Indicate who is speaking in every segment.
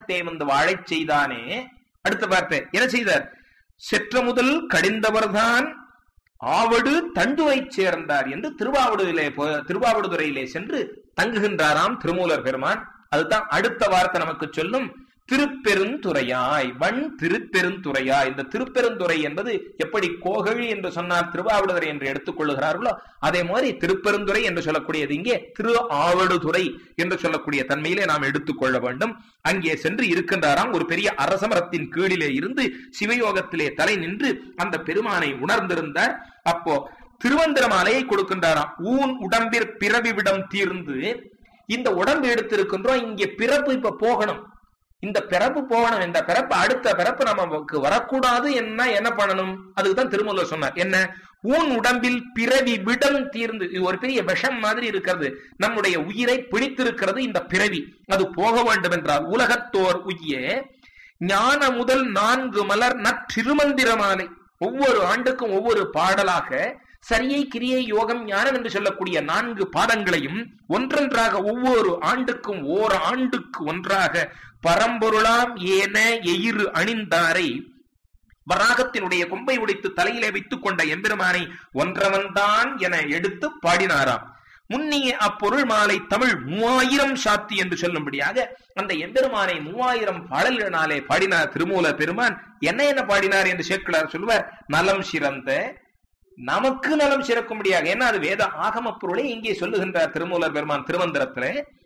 Speaker 1: மண்ணகத்தே வந்து வாழச் செய்தானே அடுத்த வார்த்தை என்ன செய்தார் செற்ற முதல் கடிந்தவர்தான் ஆவடு தண்டுவை சேர்ந்தார் என்று திருவாவடுதிலே போ- திருவாவடுதுறையிலே சென்று தங்குகின்றாராம் திருமூலர் பெருமான் அதுதான் அடுத்த வார்த்தை நமக்கு சொல்லும் திருப்பெருந்துறையாய் வன் திருப்பெருந்துறையாய் இந்த திருப்பெருந்துறை என்பது எப்படி கோகழி என்று சொன்னார் திருவாவடுதுறை என்று எடுத்துக் கொள்ளுகிறார்களோ அதே மாதிரி திருப்பெருந்துறை என்று சொல்லக்கூடியது இங்கே திரு ஆவடுதுறை என்று சொல்லக்கூடிய தன்மையிலே நாம் எடுத்துக்கொள்ள வேண்டும் அங்கே சென்று இருக்கின்றாராம் ஒரு பெரிய அரசமரத்தின் கீழிலே இருந்து சிவயோகத்திலே தலை நின்று அந்த பெருமானை உணர்ந்திருந்தார் அப்போ திருவந்திர மாலையை கொடுக்கின்றாராம் ஊன் உடம்பிற் பிறவி விடம் தீர்ந்து இந்த உடம்பு எடுத்திருக்கின்றோம் இங்கே பிறப்பு இப்ப போகணும் இந்த பிறப்பு போகணும் இந்த பிறப்பு அடுத்த பிறப்பு நமக்கு வரக்கூடாது என்ன என்ன பண்ணணும் அதுக்கு தான் திருமூலர் சொன்னார் என்ன ஊன் உடம்பில் பிறவி விடம் தீர்ந்து இது ஒரு பெரிய விஷம் மாதிரி இருக்கிறது நம்முடைய உயிரை பிடித்திருக்கிறது இந்த பிறவி அது போக வேண்டும் என்றால் உலகத்தோர் உய்ய ஞான முதல் நான்கு மலர் நற்றிருமந்திரமாலை ஒவ்வொரு ஆண்டுக்கும் ஒவ்வொரு பாடலாக சரியை கிரியை யோகம் ஞானம் என்று சொல்லக்கூடிய நான்கு பாடங்களையும் ஒன்றொன்றாக ஒவ்வொரு ஆண்டுக்கும் ஓர் ஆண்டுக்கு ஒன்றாக பரம்பொருளாம் ஏன எயிறு அணிந்தாரை வராகத்தினுடைய கொம்பை உடைத்து தலையிலே வைத்துக் கொண்ட எம்பெருமானை ஒன்றவன்தான் என எடுத்து பாடினாராம் முன்னிய அப்பொருள் மாலை தமிழ் மூவாயிரம் சாத்தி என்று சொல்லும்படியாக அந்த எம்பெருமானை மூவாயிரம் பாடல்களினாலே பாடினார் திருமூல பெருமான் என்ன என்ன பாடினார் என்று சேக்கிழார் சொல்வார் நலம் சிறந்த நமக்கு நலம் சிறக்கும்படியாக ஏன்னா அது வேத ஆகம பொருளை இங்கே சொல்லுகின்றார் திருமூலர் பெருமான் திருமந்திரத்துல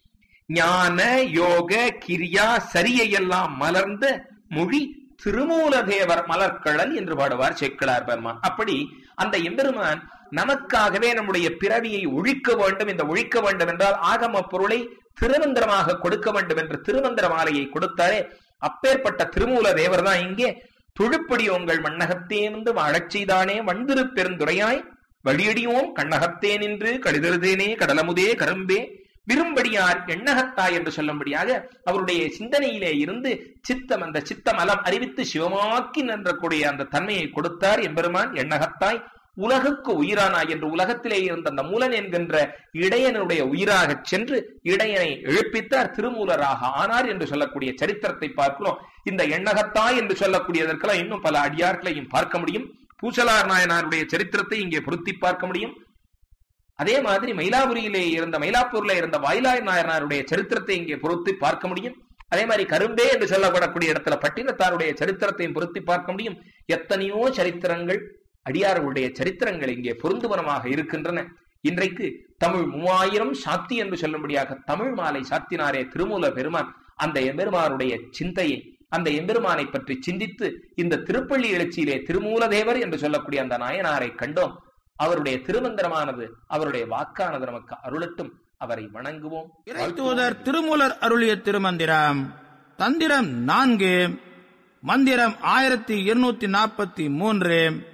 Speaker 1: ஞான யோக கிரியா சரியையெல்லாம் மலர்ந்த மொழி திருமூல தேவர் மலர்கழல் என்று பாடுவார் சேக்கிழார் பெருமான் அப்படி அந்த எம்பெருமான் நமக்காகவே நம்முடைய பிறவியை ஒழிக்க வேண்டும் இந்த ஒழிக்க வேண்டும் என்றால் ஆகம பொருளை திருமந்திரமாக கொடுக்க வேண்டும் என்று திருமந்திர மாலையை கொடுத்தாரே அப்பேற்பட்ட திருமூல தேவர் தான் இங்கே துழுப்படி உங்கள் மண்ணகத்தே வந்து வாழச் செய்தானே வந்திரு பெருந்துரையாய் வழியடியோம் கண்ணகத்தே நின்று கடிதருதேனே கடலமுதே கரும்பே விரும்படியார் எண்ணகத்தாய் என்று சொல்லும்படியாக அவருடைய சிந்தனையிலே இருந்து சித்தம் அந்த சித்தமலம் அறிவித்து சிவமாக்கி நின்றக்கூடிய அந்த தன்மையை கொடுத்தார் எம்பெருமான் எண்ணகத்தாய் உலகுக்கு உயிரானாய் என்று உலகத்திலே இருந்த அந்த மூலன் என்கின்ற இடையனுடைய உயிராகச் சென்று இடையனை எழுப்பித்தார் திருமூலராக ஆனார் என்று சொல்லக்கூடிய சரித்திரத்தை பார்க்கிறோம் இந்த எண்ணகத்தாய் என்று சொல்லக்கூடியதற்கெல்லாம் இன்னும் பல அடியார்களையும் பார்க்க முடியும் பூசலார் நாயனாருடைய சரித்திரத்தை இங்கே பொருத்தி பார்க்க முடியும் அதே மாதிரி மயிலாபுரியிலே இருந்த மயிலாப்பூர்ல இருந்த வாயிலாய் நாயனாருடைய சரித்திரத்தை இங்கே பொருத்தி பார்க்க முடியும் அதே மாதிரி கரும்பே என்று சொல்லப்படக்கூடிய இடத்துல பட்டினத்தாருடைய சரித்திரத்தையும் பொருத்தி பார்க்க முடியும் எத்தனையோ சரித்திரங்கள் அடியார்களுடைய சரித்திரங்கள் இங்கே பொருந்துவனமாக இருக்கின்றன இன்றைக்கு தமிழ் மூவாயிரம் சாத்தி என்று சொல்லும்படியாக தமிழ் மாலை சாத்தினாரே திருமூல பெருமான் அந்த எம்பெருமானுடைய சிந்தையை அந்த எம்பெருமானை பற்றி சிந்தித்து இந்த திருப்பள்ளி எழுச்சியிலே திருமூலதேவர் என்று சொல்லக்கூடிய அந்த நாயனாரை கண்டோம் அவருடைய திருமந்திரமானது அவருடைய வாக்கானது நமக்கு அருளட்டும் அவரை வணங்குவோம்
Speaker 2: தூதர் திருமூலர் அருளிய திருமந்திரம் தந்திரம் நான்கு மந்திரம் ஆயிரத்தி இருநூத்தி நாற்பத்தி மூன்று